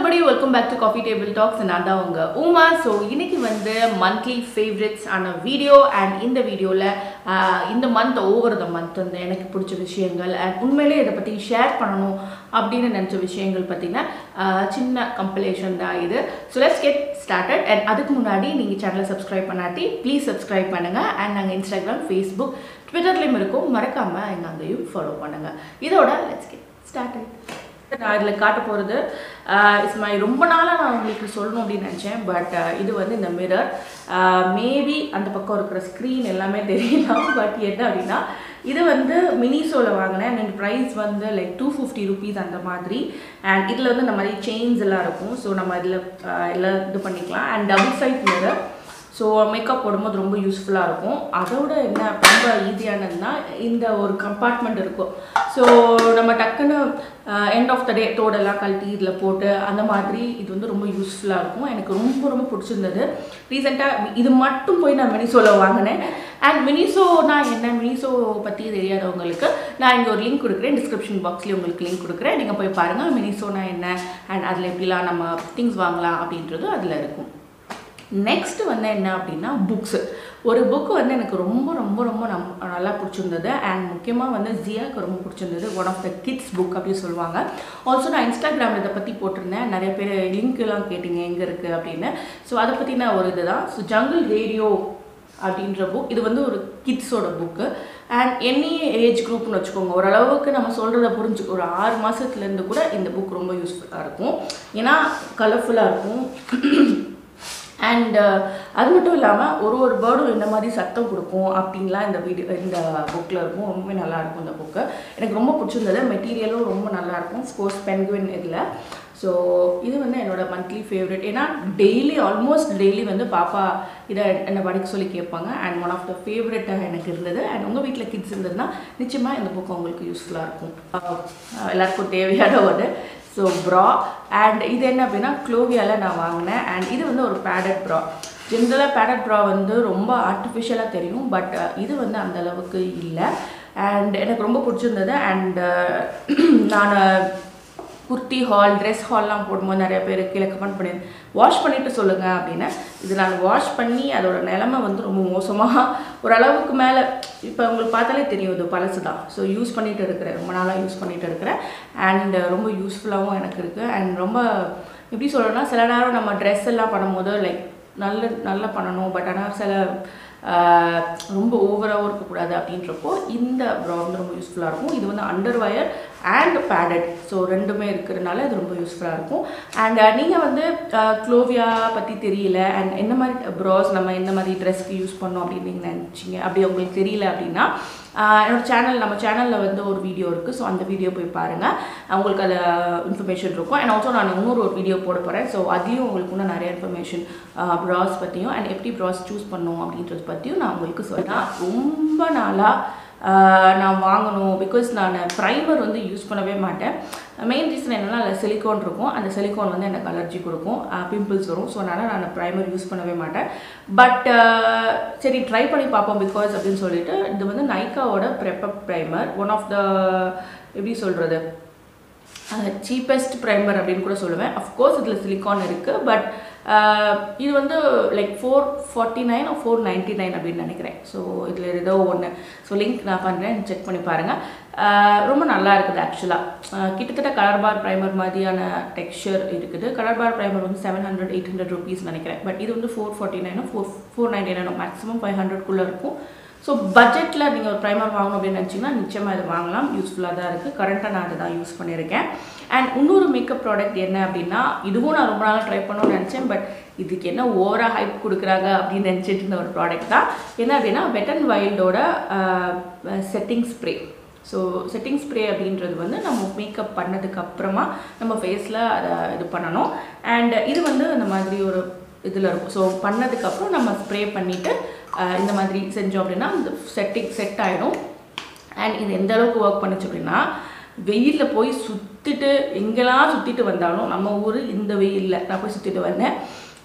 everybody welcome back to coffee table talks நான் தான் உங்க உமா ஸோ இன்னைக்கு வந்து மந்த்லி ஃபேவரட்ஸ் ஆன வீடியோ அண்ட் இந்த வீடியோவில் இந்த மந்த் ஓவர் த மந்த் வந்து எனக்கு பிடிச்ச விஷயங்கள் அண்ட் உண்மையிலே இதை பற்றி ஷேர் பண்ணணும் அப்படின்னு நினச்ச விஷயங்கள் பார்த்தீங்கன்னா ஆஹ், சின்ன கம்பலேஷன் தான் இது so let's get started and அதுக்கு முன்னாடி நீங்கள் சேனலை சப்ஸ்கிரைப் பண்ணாட்டி ப்ளீஸ் சப்ஸ்கிரைப் பண்ணுங்கள் அண்ட் நாங்கள் இன்ஸ்டாகிராம் ஃபேஸ்புக் ட்விட்டர்லேயும் இருக்கும் மறக்காமல் எங்கள் அங்கேயும் ஃபாலோ பண்ணுங்கள் இதோட லெட்ஸ் கெட் ஸ்டார்டட் நான் இதில் காட்ட போகிறது இட்ஸ் மை ரொம்ப நாளாக நான் உங்களுக்கு சொல்லணும் அப்படின்னு நினச்சேன் பட் இது வந்து இந்த மிரர் மேபி அந்த பக்கம் இருக்கிற ஸ்க்ரீன் எல்லாமே தெரியலாம் பட் என்ன அப்படின்னா இது வந்து மினிசோவில் வாங்கினேன் அண்ட் ப்ரைஸ் வந்து லைக் டூ ஃபிஃப்டி ருபீஸ் அந்த மாதிரி அண்ட் இதில் வந்து இந்த மாதிரி செயின்ஸ் எல்லாம் இருக்கும் ஸோ நம்ம இதில் எல்லாம் இது பண்ணிக்கலாம் and double side mirror so makeup போடும்போது ரொம்ப யூஸ்ஃபுல்லாக இருக்கும் அதோட என்ன ரொம்ப ஈஸியானதுன்னா இந்த ஒரு கம்பார்ட்மெண்ட் இருக்கும் ஸோ நம்ம டக்குன்னு எண்ட் ஆஃப் த டே தோடெல்லாம் கழட்டி இதில் போட்டு அந்த மாதிரி இது வந்து ரொம்ப யூஸ்ஃபுல்லாக இருக்கும் எனக்கு ரொம்ப ரொம்ப பிடிச்சிருந்தது ரீசெண்டாக இது மட்டும் போய் நான் மினிசோவில் வாங்கினேன் அண்ட் மினிசோனா என்ன மினிசோ பற்றி தெரியாதவங்களுக்கு நான் இங்கே ஒரு லிங்க் கொடுக்குறேன் டிஸ்கிரிப்ஷன் பாக்ஸ்லேயும் உங்களுக்கு லிங்க் கொடுக்குறேன் நீங்கள் போய் பாருங்கள் மினிசோனா என்ன அண்ட் அதில் எப்படிலாம் நம்ம திங்ஸ் வாங்கலாம் அப்படின்றது அதில் இருக்கும் நெக்ஸ்ட் வந்து என்ன அப்படின்னா புக்ஸு ஒரு புக்கு வந்து எனக்கு ரொம்ப ரொம்ப ரொம்ப நம் நல்லா பிடிச்சிருந்தது அண்ட் முக்கியமாக வந்து ஜியாவுக்கு ரொம்ப பிடிச்சிருந்தது one of the kids book அப்படின்னு சொல்லுவாங்க ஆல்சோ நான் இன்ஸ்டாகிராமில் இதை பற்றி போட்டிருந்தேன் நிறைய பேர் லிங்க் எல்லாம் கேட்டிங்க எங்கே இருக்குது அப்படின்னு ஸோ அதை பற்றின ஒரு இதுதான் ஸோ ஜங்கிள் ரேடியோ அப்படின்ற புக் இது வந்து ஒரு கிட்ஸோட புக்கு அண்ட் எனி ஏஜ் குரூப்னு வச்சுக்கோங்க ஓரளவுக்கு நம்ம சொல்கிறத புரிஞ்சு ஒரு ஆறு மாதத்துலேருந்து கூட இந்த புக் ரொம்ப யூஸ்ஃபுல்லாக இருக்கும் ஏன்னா கலர்ஃபுல்லாக இருக்கும் அண்ட் அது மட்டும் இல்லாமல் ஒரு ஒரு பேர்டும் இந்த மாதிரி சத்தம் கொடுக்கும் அப்படின்லாம் இந்த வீடியோ இந்த புக்கில் இருக்கும் ரொம்பவே நல்லா இருக்கும் இந்த புக்கு எனக்கு ரொம்ப பிடிச்சிருந்தது மெட்டீரியலும் ரொம்ப நல்லா இருக்கும் ஸ்போர்ட்ஸ் பென்குவின் இதில் ஸோ இது வந்து என்னோட மந்த்லி ஃபேவரட் ஏன்னா டெய்லி ஆல்மோஸ்ட் டெய்லி வந்து பாப்பா இதை என்னை படிக்க சொல்லி கேட்பாங்க அண்ட் ஒன் ஆஃப் த ஃபேவரட்டாக எனக்கு இருந்தது அண்ட் உங்கள் வீட்டில் கிட்ஸ் இருந்ததுன்னா நிச்சயமாக இந்த புக் உங்களுக்கு யூஸ்ஃபுல்லாக இருக்கும் அஹ் எல்லாருக்கும் தேவையான ஒரு ஸோ ப்ரா அண்ட் இது என்ன அப்படின்னா க்ளோவியாவில் நான் வாங்கினேன் அண்ட் இது வந்து ஒரு பேடட் ப்ரா ஜென்ரலாக பேடட் ப்ரா வந்து ரொம்ப ஆர்டிஃபிஷியலாக தெரியும் பட் இது வந்து அந்த அளவுக்கு இல்லை அண்ட் எனக்கு ரொம்ப பிடிச்சிருந்தது அண்ட் நான் குர்த்தி ஹால் ட்ரெஸ் ஹால்லாம் போடும்போது நிறைய பேர் கீழே கமெண்ட் பண்ணி வாஷ் பண்ணிவிட்டு சொல்லுங்கள் அப்படின்னு இது நான் வாஷ் பண்ணி அதோட நிலமை வந்து ரொம்ப மோசமாக ஓரளவுக்கு மேலே இப்போ உங்களுக்கு பார்த்தாலே தெரியும் இது பழசு தான் ஸோ யூஸ் பண்ணிகிட்டு இருக்கிறேன் ரொம்ப நாளாக யூஸ் பண்ணிகிட்டு இருக்கிறேன் அண்ட் ரொம்ப யூஸ்ஃபுல்லாகவும் எனக்கு இருக்குது அண்ட் ரொம்ப எப்படி சொல்கிறேன்னா சில நேரம் நம்ம ட்ரெஸ் எல்லாம் பண்ணும்போது லைக் நல்ல நல்லா பண்ணணும் பட் ஆனால் சில ஆஹ், ரொம்ப ஓவராகவும் இருக்கக்கூடாது அப்படின்றப்போ இந்த ப்ரா வந்து ரொம்ப யூஸ்ஃபுல்லாக இருக்கும் இது வந்து under wire and padded so ரெண்டுமே இருக்கிறதுனால இது ரொம்ப யூஸ்ஃபுல்லாக இருக்கும் அண்ட் நீங்கள் வந்து க்ளோவியா பற்றி தெரியல அண்ட் என்ன மாதிரி ப்ராஸ் நம்ம என்ன மாதிரி ட்ரெஸ்க்கு யூஸ் பண்ணோம் அப்படின்னு நீங்கள் நினச்சிங்க அப்படி உங்களுக்கு தெரியல அப்படின்னா ஆஹ், என்னோட சேனல் நம்ம சேனலில் வந்து ஒரு வீடியோ இருக்குது ஸோ அந்த வீடியோ போய் பாருங்கள் உங்களுக்கு அதில் இன்ஃபர்மேஷன் இருக்கும் அண்ட் ஆல்சோ நான் இன்னொரு ஒரு வீடியோ போட போகிறேன் ஸோ அதையும் உங்களுக்கு இன்னும் நிறைய இன்ஃபர்மேஷன் ப்ராஸ் பற்றியும் அண்ட் எப்படி ப்ராஸ் சூஸ் பண்ணணும் அப்படின்றது பற்றியும் நான் உங்களுக்கு சொல்கிறேன் ரொம்ப நாளாக ஆஹ் நான் வாங்கணும் பிகாஸ் நான் ப்ரைமர் வந்து யூஸ் பண்ணவே மாட்டேன் மெயின் ரீசன் என்னென்னா அதில் சிலிக்கான் இருக்கும் அந்த சிலிக்கான் வந்து எனக்கு அலர்ஜி கொடுக்கும் பிம்பிள்ஸ் வரும் ஸோ அதனால் நான் ப்ரைமர் யூஸ் பண்ணவே மாட்டேன் பட் சரி ட்ரை பண்ணி பார்ப்போம் பிகாஸ் அப்படின்னு சொல்லிட்டு இது வந்து நைக்காவோட prep up primer one of the எப்படி சொல்கிறது சீப்பஸ்ட் ப்ரைமர் அப்படின்னு கூட சொல்லுவேன் அஃப்கோர்ஸ் இதில் சிலிக்கான் இருக்குது பட் இது வந்து like four forty nine four ninety nine அப்படின்னு நினைக்கிறேன் ஸோ இதில் ஏதோ ஒன்று ஸோ லிங்க் நான் பண்ணுறேன் செக் பண்ணி பாருங்கள் ரொம்ப நல்லா இருக்குது ஆக்சுவலாக கிட்டத்தட்ட கலர் பார் ப்ரைமர் மாதிரியான டெக்ஸ்சர் இருக்குது கலர் பார் ப்ரைமர் வந்து seven hundred eight hundred rupees நினைக்கிறேன் பட் இது வந்து ஃபோர் ஃபார்ட்டி நைனோ ஃபோர் ஃபோர் நைன்ட்டி நைனோ மேக்ஸிமம் ஃபைவ் ஹண்ட்ரட்குள்ளே இருக்கும் ஸோ பட்ஜெட்டில் நீங்கள் ஒரு ப்ரைமர் வாங்கணும் அப்படின்னு நினச்சிங்கன்னா நிச்சயமாக இது வாங்கலாம் யூஸ்ஃபுல்லாக தான் இருக்குது கரண்ட்டாக நான் அதை தான் யூஸ் பண்ணியிருக்கேன் அண்ட் இன்னொரு மேக்கப் ப்ராடக்ட் என்ன அப்படின்னா இதுவும் நான் ரொம்ப நாளாக ட்ரை பண்ணணும்னு நினச்சேன் பட் இதுக்கு என்ன ஓவராக ஹைப் கொடுக்குறாங்க அப்படின்னு நினச்சிட்டு இருந்த ஒரு ப்ராடக்ட் தான் என்ன அப்படின்னா வெட் அண்ட் வைல்டோட setting spray so setting spray அப்படின்றது வந்து நம்ம மேக்கப் பண்ணதுக்கு அப்புறமா நம்ம ஃபேஸில் அதை இது பண்ணணும் அண்ட் இது வந்து அந்த மாதிரி ஒரு இதில் இருக்கும் ஸோ பண்ணதுக்கப்புறம் நம்ம ஸ்ப்ரே பண்ணிவிட்டு இந்த மாதிரி செஞ்சோம் அப்படின்னா இந்த செட்டிங் செட் ஆகிடும் அண்ட் இது எந்த அளவுக்கு ஒர்க் பண்ணுச்சு அப்படின்னா வெயிலில் போய் சுற்றிட்டு எங்கெல்லாம் சுற்றிட்டு வந்தாலும் நம்ம ஊர் இந்த வெயிலில் நான் போய் சுற்றிட்டு வந்தேன்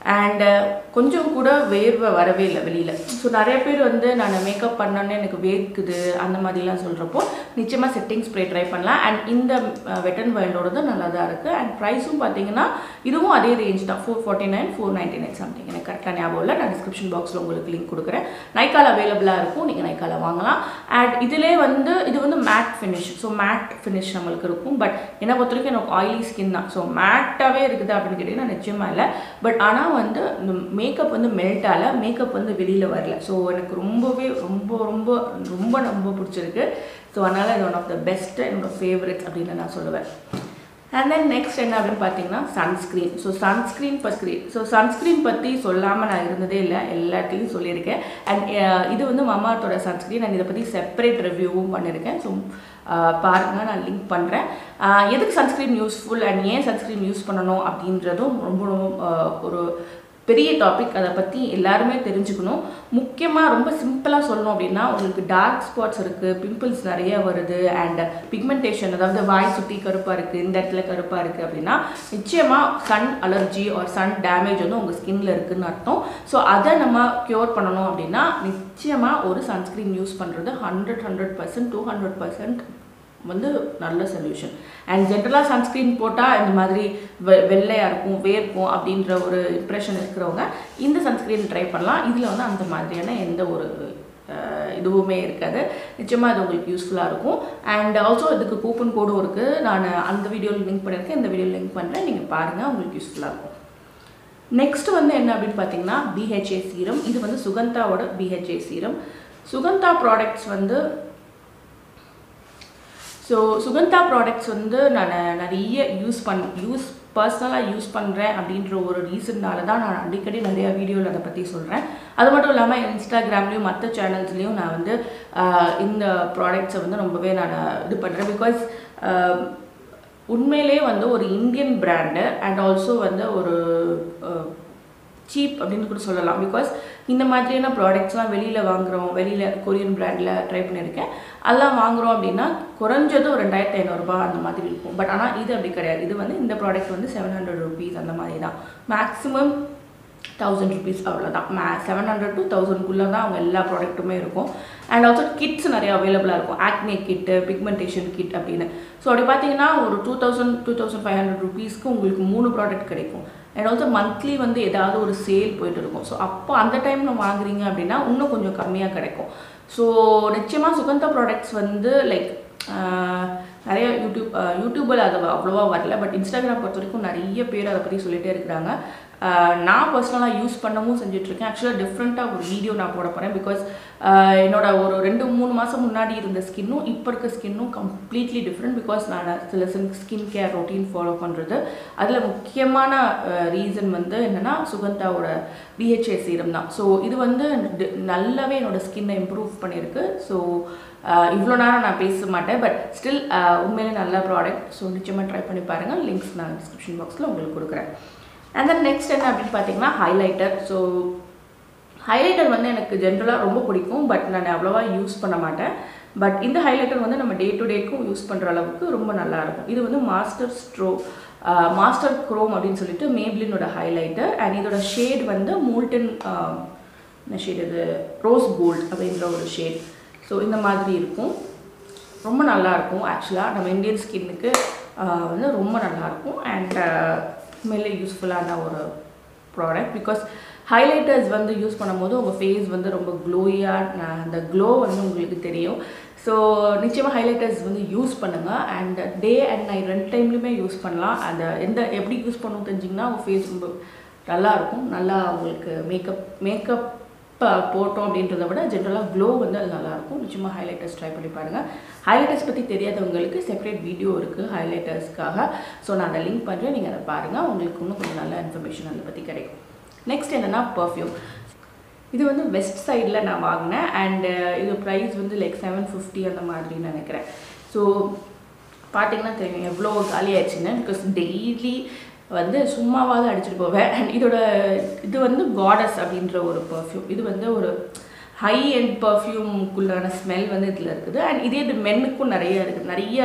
அண்டு கொஞ்சம் கூட வேர்வை வரவே இல்லை வெளியில் ஸோ நிறைய பேர் வந்து நான் மேக்கப் பண்ணோன்னே எனக்கு வேர்க்குது அந்த மாதிரிலாம் சொல்கிறப்போ நிச்சயமாக செட்டிங் ஸ்ப்ரே ட்ரை பண்ணலாம் அண்ட் இந்த வெட்டன் வைல்டோடது நல்லா தான் இருக்குது அண்ட் ப்ரைஸும் பார்த்தீங்கன்னா இதுவும் அதே ரேஞ்ச் தான் four forty nine four ninety nine something எனக்கு கரெக்டாக ஞாபகம் இல்லை நான் டிஸ்கிரிப்ஷன் பாக்ஸில் உங்களுக்கு லிங்க் கொடுக்குறேன் நைக்கால் அவைலபிளாக இருக்கும் நீங்கள் நைக்கால வாங்கலாம் அண்ட் இதிலே வந்து இது வந்து matte finish so matte finish நம்மளுக்கு இருக்கும் பட் என்னை பொறுத்த வரைக்கும் எனக்கு ஆயிலி ஸ்கின் தான் ஸோ மேட்டாகவே இருக்குது அப்படின்னு கேட்டிங்கன்னா நிச்சயமாக இல்லை பட் ஆனால் வந்து இந்த மேக்கப் வந்து மெல்ட் ஆகல மேக்கப் வந்து வெளியில் வரல ஸோ எனக்கு ரொம்பவே ரொம்ப ரொம்ப ரொம்ப ரொம்ப பிடிச்சிருக்கு ஸோ அதனால் இது ஒன் ஆஃப் த பெஸ்ட் என்னோட ஃபேவரட் அப்படின்னு நான் சொல்லுவேன் அண்ட் தென் நெக்ஸ்ட் என்ன அப்படின்னு பார்த்தீங்கன்னா sunscreen so sunscreen screen so sunscreen பற்றி சொல்லாமல் நான் இருந்ததே இல்லை எல்லாத்தையும் சொல்லியிருக்கேன் அண்ட் இது வந்து மமாத்தோட சன்ஸ்க்ரீன் அண்ட் இதை பற்றி செப்பரேட் ரிவ்யூவும் பண்ணியிருக்கேன் ஸோ பாருங்கள் நான் லிங்க் பண்ணுறேன் எதுக்கு சன்ஸ்க்ரீன் யூஸ்ஃபுல் அண்ட் ஏன் சன்ஸ்க்ரீன் யூஸ் பண்ணணும் அப்படின்றதும் ரொம்ப ரொம்ப ஒரு பெரிய டாபிக் அதை பற்றி எல்லாருமே தெரிஞ்சுக்கணும் முக்கியமாக ரொம்ப சிம்பிளாக சொல்லணும் அப்படின்னா உங்களுக்கு டார்க் ஸ்பாட்ஸ் இருக்குது பிம்பிள்ஸ் நிறைய வருது அண்ட் பிக்மெண்டேஷன் அதாவது வாய் சுற்றி கருப்பாக இருக்குது இந்த இடத்துல கருப்பாக இருக்குது அப்படின்னா நிச்சயமாக sun allergy or sun damage வந்து உங்கள் ஸ்கின்ல இருக்குதுன்னு அர்த்தம் ஸோ அதை நம்ம க்யூர் பண்ணணும் அப்படின்னா நிச்சயமாக ஒரு சன்ஸ்க்ரீன் யூஸ் பண்ணுறது hundred hundred percent two hundred percent வந்து நல்ல சொல்யூஷன் அண்ட் ஜென்ரலாக சன்ஸ்க்ரீன் போட்டால் இந்த மாதிரி வெ வெள்ளையாக இருக்கும் வேர்க்கும் அப்படின்ற ஒரு இம்ப்ரெஷன் இருக்கிறவங்க இந்த சன்ஸ்க்ரீன் ட்ரை பண்ணலாம் இதில் வந்து அந்த மாதிரியான எந்த ஒரு இதுவுமே இருக்காது நிச்சயமாக அது உங்களுக்கு யூஸ்ஃபுல்லாக இருக்கும் அண்ட் ஆல்சோ இதுக்கு கூப்பன் கோடும் இருக்குது நான் அந்த வீடியோவில் லிங்க் பண்ணியிருக்கேன் இந்த வீடியோவில் லிங்க் பண்ணுறேன் நீங்கள் பாருங்கள் உங்களுக்கு யூஸ்ஃபுல்லாக இருக்கும் நெக்ஸ்ட் வந்து என்ன அப்படின்னு பார்த்தீங்கன்னா பிஹெச்ஏ சீரம் இது வந்து சுகந்தாவோட பிஹெச்ஏ சீரம் சுகந்தா ப்ராடக்ட்ஸ் வந்து ஸோ சுகந்தா ப்ராடக்ட்ஸ் வந்து நான் நிறைய யூஸ் பண் யூஸ் பர்சனலாக யூஸ் பண்ணுறேன் அப்படின்ற ஒரு ரீசன்னால தான் நான் அடிக்கடி நிறையா வீடியோவில் அதை பற்றி சொல்கிறேன் அது மட்டும் இல்லாமல் இன்ஸ்டாகிராம்லேயும் மற்ற சேனல்ஸ்லேயும் நான் வந்து இந்த ப்ராடக்ட்ஸை வந்து ரொம்பவே நான் இது பண்ணுறேன் பிகாஸ் உண்மையிலே வந்து ஒரு இந்தியன் பிராண்டு அண்ட் ஆல்சோ வந்து ஒரு சீப் அப்படின்னு கூட சொல்லலாம் பிகாஸ் இந்த மாதிரியான ப்ராடக்ட்ஸ்லாம் வெளியில் வாங்குகிறோம் வெளியில் கொரியன் பிராண்டில் ட்ரை பண்ணியிருக்கேன் அதெல்லாம் வாங்குகிறோம் அப்படின்னா குறைஞ்சது ஒரு ரெண்டாயிரத்தி ஐநூறுரூபா அந்த மாதிரி இருக்கும் பட் ஆனால் இது அப்படி கிடையாது இது வந்து இந்த ப்ராடக்ட் வந்து செவன் ஹண்ட்ரட் ருபீஸ் அந்த மாதிரி தான் மேக்ஸிமம் தௌசண்ட் ருபீஸ் அவ்வளோதான் மே செவன் ஹண்ட்ரட் டு தௌசண்ட்குள்ளே தான் அவங்க எல்லா ப்ராடக்ட்டுமே இருக்கும் அண்ட் ஆல்சோ கிட்ஸ் நிறைய அவைலபிளாக இருக்கும் ஆக்னே கிட்டு பிக்மெண்டேஷன் கிட் அப்படின்னு ஸோ அப்படி பார்த்தீங்கன்னா ஒரு two thousand two thousand five hundred ருபீஸ்க்கு உங்களுக்கு மூணு ப்ராடக்ட் கிடைக்கும் அண்ட் ஆல்சோ மந்த்லி வந்து ஏதாவது ஒரு சேல் போயிட்டு இருக்கும் ஸோ அப்போ அந்த டைமில் வாங்குறீங்க அப்படின்னா இன்னும் கொஞ்சம் கம்மியாக கிடைக்கும் ஸோ நிச்சயமாக சுகந்தா ப்ராடக்ட்ஸ் வந்து லைக் நிறைய யூடியூப் யூடியூபில் அது அவ்வளோவா வரல பட் இன்ஸ்டாகிராம் பொறுத்த வரைக்கும் நிறைய பேர் அதை பற்றி சொல்லிகிட்டே இருக்கிறாங்க நான் பர்சனலாக யூஸ் பண்ணவும் செஞ்சுட்ருக்கேன் ஆக்சுவலாக டிஃப்ரெண்ட்டாக ஒரு வீடியோ நான் போட போகிறேன் பிகாஸ் என்னோட ஒரு ரெண்டு மூணு மாதம் முன்னாடி இருந்த ஸ்கின்னும் இப்போ இருக்க ஸ்கின்னும் கம்ப்ளீட்லி டிஃப்ரெண்ட் பிகாஸ் நான் சில ஸ்கின் கேர் ரொட்டீன் ஃபாலோ பண்ணுறது அதில் முக்கியமான ரீசன் வந்து என்னென்னா சுகந்தாவோட பிஹெச்ஏ சீரம் தான் ஸோ இது வந்து நல்லாவே என்னோட ஸ்கின்னை இம்ப்ரூவ் பண்ணியிருக்கு ஸோ இவ்வளோ நேரம் நான் பேச மாட்டேன் பட் ஸ்டில் உண்மையிலே நல்ல ப்ராடக்ட் ஸோ நிச்சயமாக ட்ரை பண்ணி பாருங்கள் லிங்க்ஸ் நான் டிஸ்கிரிப்ஷன் பாக்ஸில் உங்களுக்கு கொடுக்குறேன் அண்ட் தென் நெக்ஸ்ட் என்ன அப்படின்னு பார்த்தீங்கன்னா ஹைலைட்டர் ஸோ ஹைலைட்டர் வந்து எனக்கு ஜென்ரலாக ரொம்ப பிடிக்கும் பட் நான் அவ்வளோவா யூஸ் பண்ண மாட்டேன் பட் இந்த ஹைலைட்டர் வந்து நம்ம டே டு டேக்கும் யூஸ் பண்ணுற அளவுக்கு ரொம்ப நல்லா இருக்கும் இது வந்து மாஸ்டர் ஸ்ட்ரோ மாஸ்டர் க்ரோம் அப்படின்னு சொல்லிட்டு மேப்ளினோட ஹைலைட்டர் அண்ட் இதோட ஷேட் வந்து மூல்டன் என்ன ஷேட் இது ரோஸ் கோல்ட் அப்படின்ற ஒரு ஷேட் ஸோ இந்த மாதிரி இருக்கும் ரொம்ப நல்லாயிருக்கும் ஆக்சுவலாக நம்ம இந்தியன் ஸ்கின்னுக்கு வந்து ரொம்ப நல்லாயிருக்கும் அண்ட் உண்மையிலே யூஸ்ஃபுல்லான ஒரு ப்ராடக்ட் பிகாஸ் ஹைலைட்டர்ஸ் வந்து யூஸ் பண்ணும்போது உங்கள் ஃபேஸ் வந்து ரொம்ப க்ளோயாக அந்த க்ளோ வந்து உங்களுக்கு தெரியும் ஸோ நிச்சயமாக ஹைலைட்டர்ஸ் வந்து யூஸ் பண்ணுங்கள் அண்ட் டே அண்ட் நைட் ரெண்டு டைம்லையுமே யூஸ் பண்ணலாம் அந்த எந்த எப்படி யூஸ் பண்ணணும் தெரிஞ்சிங்கன்னா உங்கள் ஃபேஸ் ரொம்ப நல்லாயிருக்கும் நல்லா உங்களுக்கு மேக்கப் மேக்கப் போட்டோம் அப்படின்றத விட ஜென்ரலாக க்ளோ வந்து அது நல்லாயிருக்கும் நிச்சயமாக ஹைலைட்டர்ஸ் ட்ரை பண்ணி பாருங்கள் ஹைலைட்டர்ஸ் பற்றி தெரியாதவங்களுக்கு செப்பரேட் வீடியோ இருக்குது ஹைலைட்டர்ஸ்க்காக ஸோ நான் அதை லிங்க் பண்ணுறேன் நீங்கள் அதை பாருங்கள் உங்களுக்கு இன்னும் கொஞ்சம் நல்ல இன்ஃபர்மேஷன் அதை பற்றி கிடைக்கும் நெக்ஸ்ட் என்னென்னா பர்ஃப்யூம் இது வந்து வெஸ்ட் சைடில் நான் வாங்கினேன் அண்டு இது ப்ரைஸ் வந்து லைக் செவன் ஃபிஃப்டி அந்த மாதிரின்னு நினைக்கிறேன் ஸோ பார்த்தீங்கன்னா தெரியும் எவ்வளோ காலி ஆயிடுச்சுன்னு பிகாஸ் டெய்லி வந்து சும்மாவாவது அடிச்சுட்டு போவேன் அண்ட் இதோட இது வந்து காடஸ் அப்படின்ற ஒரு பர்ஃப்யூம் இது வந்து ஒரு ஹை எண்ட் பர்ஃப்யூம்குள்ளான ஸ்மெல் வந்து இதில் இருக்குது அண்ட் இதே இது மென்னுக்கும் நிறைய இருக்குது நிறைய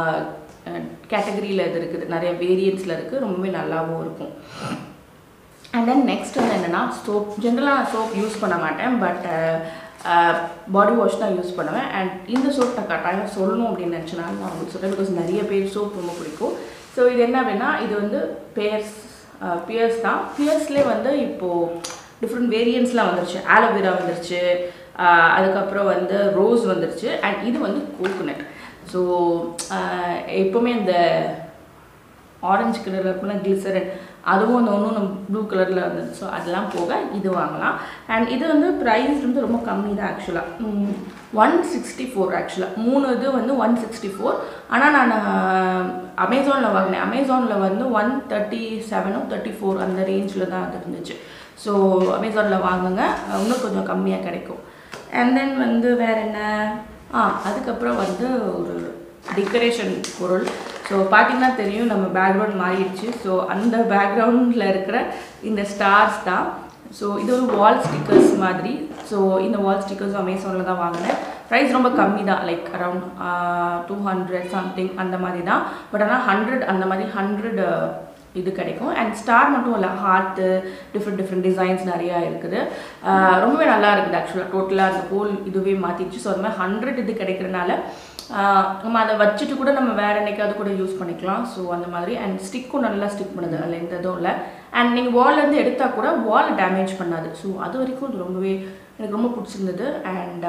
கேட்டகரியில் இது இருக்குது நிறைய வேரியன்ஸில் இருக்குது ரொம்பவே நல்லாவும் இருக்கும் அண்ட் தென் நெக்ஸ்ட் வந்து என்னென்னா சோப் ஜென்ரலாக நான் சோப் யூஸ் பண்ண மாட்டேன் பட் பாடி வாஷ் தான் யூஸ் பண்ணுவேன் அண்ட் இந்த சோப் நான் கட்டாயம் சொல்லணும் அப்படின்னு நினச்சனால நான் உங்களுக்கு சொல்கிறேன் பிகாஸ் நிறைய பேர் சோப் ரொம்ப பிடிக்கும் ஸோ இது என்ன அப்படின்னா இது வந்து பேர்ஸ் பியர்ஸ் தான் பியர்ஸ்லேயே வந்து இப்போது டிஃப்ரெண்ட் வேரியன்ட்ஸ்லாம் வந்துருச்சு ஆலோவேரா வந்துருச்சு ஆஹ் அதுக்கப்புறம் வந்து ரோஸ் வந்துருச்சு அண்ட் இது வந்து கோகோனட் ஸோ எப்போவுமே இந்த ஆரஞ்சு கலரில் இருக்குன்னா கிளிசரன் அதுவும் அந்த ஒன்றும் நம்ம ப்ளூ கலரில் இருந்தது ஸோ அதெல்லாம் போக இது வாங்கலாம் அண்ட் இது வந்து ப்ரைஸ் வந்து ரொம்ப கம்மி தான் ஆக்சுவலாக ஒன் சிக்ஸ்டி ஃபோர் ஆக்சுவலாக மூணு இது வந்து ஒன் சிக்ஸ்டி ஃபோர் ஆனால் நான் அமேசானில் வாங்கினேன் அமேசானில் வந்து ஒன் தேர்ட்டி செவனோ தேர்ட்டி ஃபோர் அந்த ரேஞ்சில் தான் அது இருந்துச்சு ஸோ அமேசானில் வாங்குங்க இன்னும் கொஞ்சம் கம்மியாக கிடைக்கும் அண்ட் தென் வந்து வேறு என்ன ஆ அதுக்கப்புறம் வந்து ஒரு டெக்கரேஷன் பொருள் ஸோ பார்த்தீங்கன்னா தெரியும் நம்ம பேக்ரவுண்ட் மாறிடுச்சு ஸோ அந்த பேக்ரவுண்டில் இருக்கிற இந்த ஸ்டார்ஸ் தான் ஸோ இது ஒரு வால் ஸ்டிக்கர்ஸ் மாதிரி ஸோ இந்த வால் ஸ்டிக்கர்ஸ் அமேசானில் தான் வாங்கினேன் ப்ரைஸ் ரொம்ப கம்மி தான் like around two hundred something அந்த மாதிரி தான் பட் ஆனால் ஹண்ட்ரட் அந்த மாதிரி ஹண்ட்ரட் இது கிடைக்கும் அண்ட் ஸ்டார் மட்டும் இல்லை ஹார்ட்டு டிஃப்ரெண்ட் டிஃப்ரெண்ட் டிசைன்ஸ் நிறையா இருக்குது ஆஹ் ரொம்பவே நல்லா இருக்குது ஆக்சுவலாக டோட்டலாக அந்த ஹோல் இதுவே மாற்றிடுச்சு ஸோ அது மாதிரி ஹண்ட்ரட் இது கிடைக்கிறனால ஆஹ் நம்ம அதை வச்சுட்டு கூட நம்ம வேறு என்னைக்காவது கூட யூஸ் பண்ணிக்கலாம் ஸோ அந்த மாதிரி அண்ட் ஸ்டிக்கும் நல்லா ஸ்டிக் பண்ணுது அதில் எந்த இதுவும் இல்லை அண்ட் நீங்கள் வால்லேருந்து எடுத்தால் கூட வால் டேமேஜ் பண்ணாது ஸோ அது வரைக்கும் இது ரொம்பவே எனக்கு ரொம்ப பிடிச்சிருந்தது அண்ட்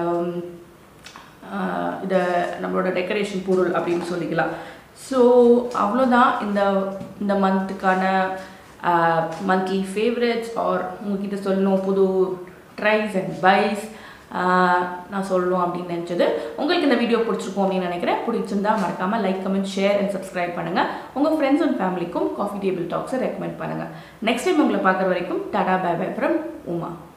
இதை நம்மளோட டெக்கரேஷன் பொருள் அப்படின்னு சொல்லிக்கலாம் ஸோ அவ்வளோதான் இந்த இந்த மந்த்துக்கான மந்த்லி ஃபேவரட்ஸ் ஆர் உங்ககிட்ட சொல்லணும் புது ட்ரைஸ் அண்ட் பைஸ் நான் சொல்லணும் அப்படின்னு நினச்சது உங்களுக்கு இந்த வீடியோ பிடிச்சிருக்கும் அப்படின்னு நினைக்கிறேன் பிடிச்சிருந்தா மறக்காமல் like comment share and subscribe பண்ணுங்கள் உங்கள் ஃப்ரெண்ட்ஸ் அண்ட் ஃபேமிலிக்கும் காஃபி டேபிள் டாக்ஸை ரெக்கமெண்ட் பண்ணுங்கள் நெக்ஸ்ட் டைம் உங்களை பார்க்குற வரைக்கும் tata bye bye from Uma